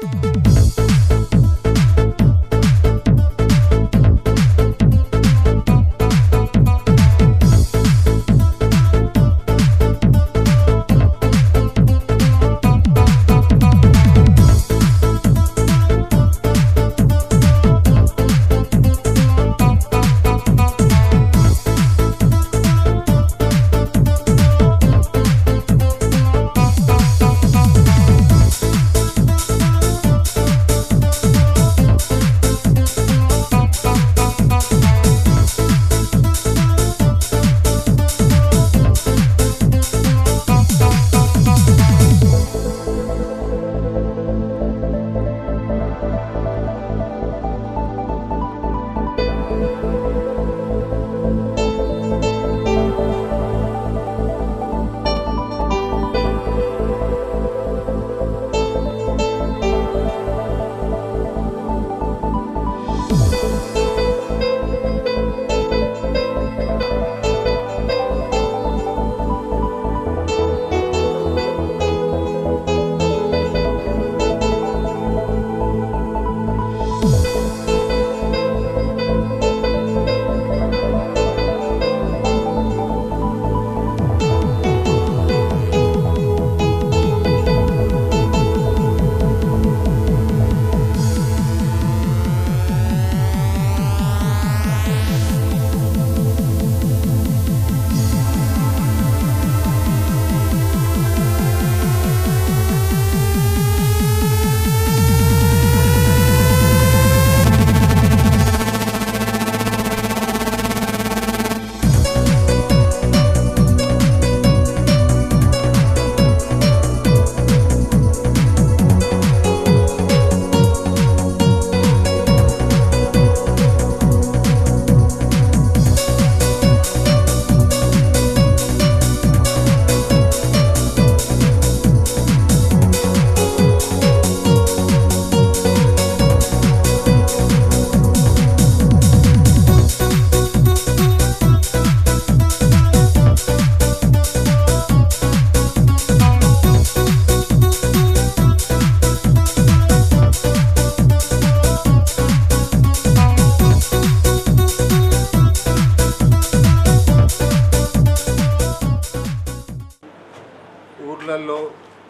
ఊర్లలో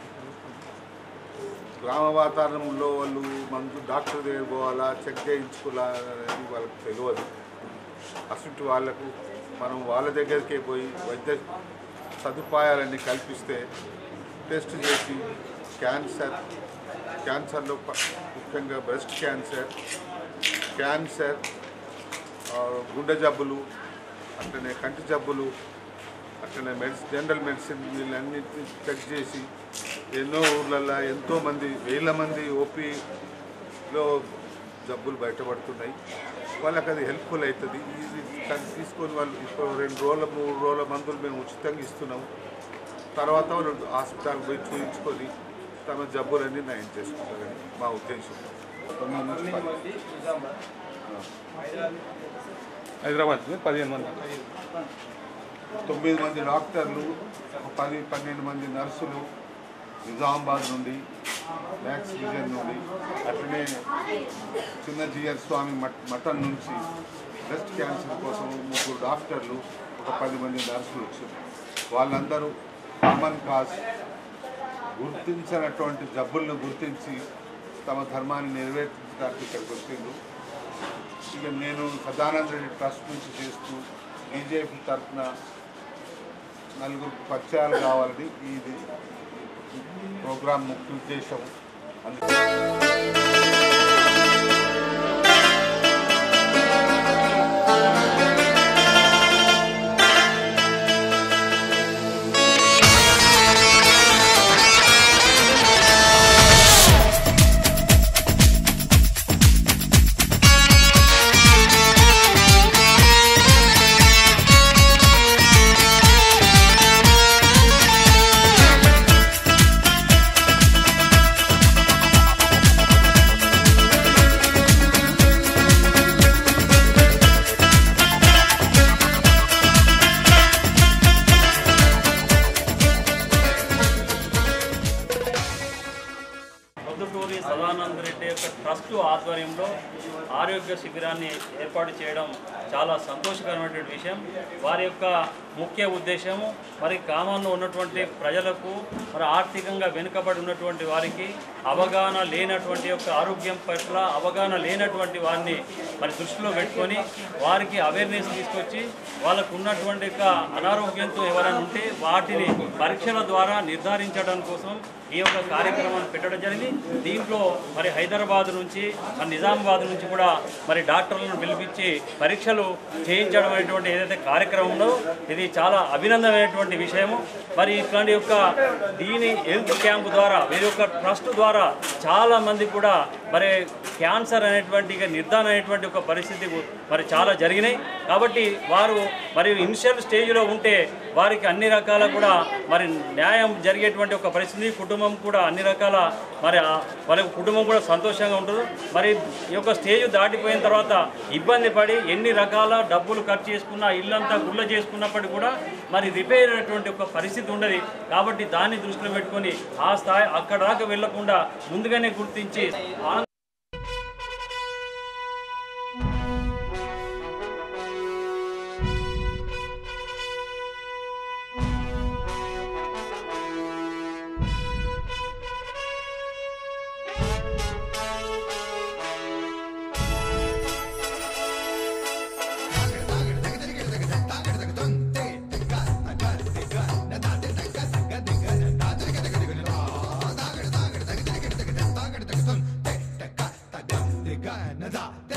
గ్రామ వాతావరణంలో వాళ్ళు మందు డాక్టర్ దగ్గర పోవాలా చెక్ చేయించుకోవాలని వాళ్ళకి తెలియదు అసలు వాళ్ళకు మనం వాళ్ళ దగ్గరికే పోయి వైద్య సదుపాయాలన్నీ కల్పిస్తే టెస్ట్ చేసి క్యాన్సర్ క్యాన్సర్లో ప- ముఖ్యంగా బ్రెస్ట్ క్యాన్సర్ క్యాన్సర్ ఆ, గుండె జబ్బులు అట్లనే కంటి జబ్బులు అట్లనే మెడిసిన్ జనరల్ మెడిసిన్ వీళ్ళన్నిటిని చెక్ చేసి ఎన్నో ఊర్లల్లో ఎంతోమంది వేల మంది ఓపీలో జబ్బులు బయటపడుతున్నాయి వాళ్ళకి అది హెల్ప్ఫుల్ అవుతుంది ఇది కానీ తీసుకొని వాళ్ళు ఇప్పుడు రెండు రోజుల మూడు రోజుల మందులు మేము ఉచితంగా ఇస్తున్నాం తర్వాత వాళ్ళు హాస్పిటల్కి పోయి చూపించుకొని తమ జబ్బులన్నీ నయం చేసుకుంటారని మా ఉద్దేశం హైదరాబాద్ పదిహేను మంది తొమ్మిది మంది డాక్టర్లు ఒక పది పన్నెండు మంది నర్సులు నిజామాబాద్ నుండి మ్యాక్స్ విజన్ నుండి అట్లనే చిన్న జిఆర్ స్వామి మట్ మఠం నుంచి బ్రెస్ట్ క్యాన్సర్ కోసం ముగ్గురు డాక్టర్లు ఒక పది మంది నర్సులు వచ్చారు వాళ్ళందరూ కామన్ కాజ్ గుర్తించినటువంటి జబ్బులను గుర్తించి తమ ధర్మాన్ని నెరవేర్చడానికి ఇక్కడికి వచ్చిండ్రు ఇక నేను సదానంద రెడ్డి ట్రస్ట్ నుంచి చేస్తూ బీజేపీ తరఫున నలుగురు పరిచయాలు కావాలని ఇది ప్రోగ్రాం ముఖ్య ఉద్దేశం అందుకే Thank తాళ్ళూరి సదానంద రెడ్డి యొక్క ట్రస్ట్ ఆధ్వర్యంలో ఆరోగ్య శిబిరాన్ని ఏర్పాటు చేయడం చాలా సంతోషకరమైనటువంటి విషయం వారి యొక్క ముఖ్య ఉద్దేశము మరి గ్రామాల్లో ఉన్నటువంటి ప్రజలకు మరి ఆర్థికంగా వెనుకబడి ఉన్నటువంటి వారికి అవగాహన లేనటువంటి యొక్క ఆరోగ్యం పట్ల అవగాహన లేనటువంటి వారిని మరి దృష్టిలో పెట్టుకొని వారికి అవేర్నెస్ తీసుకొచ్చి వాళ్ళకు ఉన్నటువంటి యొక్క అనారోగ్యంతో ఎవరైనా ఉంటే వాటిని పరీక్షల ద్వారా నిర్ధారించడం కోసం ఈ యొక్క కార్యక్రమాన్ని పెట్టడం జరిగింది దీంట్లో మరి హైదరాబాద్ నుంచి మరి నిజామాబాద్ నుంచి కూడా మరి డాక్టర్లను పిలిపించి పరీక్షలు చేయించడం అనేటువంటి ఏదైతే కార్యక్రమం ఉందో ఇది చాలా అభినందనమైనటువంటి విషయము మరి ఇట్లాంటి యొక్క దీని హెల్త్ క్యాంప్ ద్వారా వీరి యొక్క ట్రస్ట్ ద్వారా చాలా మంది కూడా మరి క్యాన్సర్ అనేటువంటి ఇక నిర్ధారణ అనేటువంటి ఒక పరిస్థితి మరి చాలా జరిగినాయి కాబట్టి వారు మరి ఇనిషియల్ స్టేజ్లో ఉంటే వారికి అన్ని రకాల కూడా మరి న్యాయం జరిగేటువంటి ఒక పరిస్థితి కుటుంబం కూడా అన్ని రకాల మరి ఆ- వాళ్ళ కుటుంబం కూడా సంతోషంగా ఉంటుంది మరి ఈ యొక్క స్టేజ్ దాటిపోయిన తర్వాత ఇబ్బంది పడి ఎన్ని రకాల డబ్బులు ఖర్చు చేసుకున్నా ఇల్లంతా గుళ్ళ చేసుకున్నప్పటికీ కూడా మరి రిపేర్ అయినటువంటి ఒక పరిస్థితి ఉండదు కాబట్టి దాన్ని దృష్టిలో పెట్టుకొని ఆ స్థాయి అక్కడ దాకా వెళ్లకుండా ముందుగానే గుర్తించి ఆ- Nada.